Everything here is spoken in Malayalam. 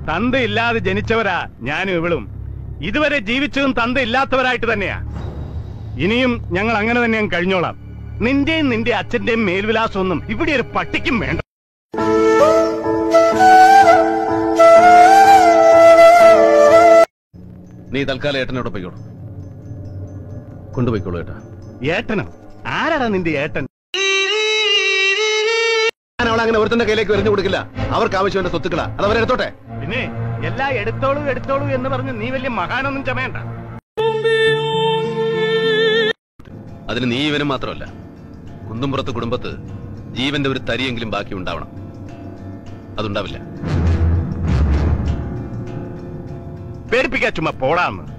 തന്തയില്ലാതെ ജനിച്ചവരാ ഞാനും ഇവളും ഇതുവരെ ജീവിച്ചതും തന്തയില്ലാത്തവരായിട്ട് തന്നെയാ ഇനിയും ഞങ്ങൾ അങ്ങനെ തന്നെ അങ്ങ് കഴിഞ്ഞോളാം നിന്റെയും നിന്റെ അച്ഛന്റെയും മേൽവിലാസം ഒന്നും ഇവിടെ ഒരു പട്ടിക്കും വേണ്ട നീ തൽക്കാലം ഏട്ടനോട് പോയിക്കോളൂ കൊണ്ടുപോയിക്കോളൂ ഏട്ടാ ഏട്ടനോ ആരാടാ നിന്റെ ഏട്ടൻ ഞാൻ അവളെ അങ്ങനെ ഒരുത്തന്റെ കയ്യിലേക്ക് എറിഞ്ഞു കൊടുക്കില്ല അവർക്ക് ആവശ്യം എന്റെ സ്വത്തുക്കളാ അത് അവരെടുത്തോട്ടെ പിന്നെ എല്ലാം എടുത്തോളൂ എടുത്തോളൂ എന്ന് പറഞ്ഞ് നീ വലിയ മഹാനൊന്നും ചമയണ്ട അതിന് നീ ഇവനും മാത്രമല്ല കുന്നുംപുറത്ത് കുടുംബത്ത് ജീവന്റെ ഒരു തരിയെങ്കിലും ബാക്കി ഉണ്ടാവണം അതുണ്ടാവില്ല പേടിപ്പിക്കാ ചുമ്മാ പോടാന്ന്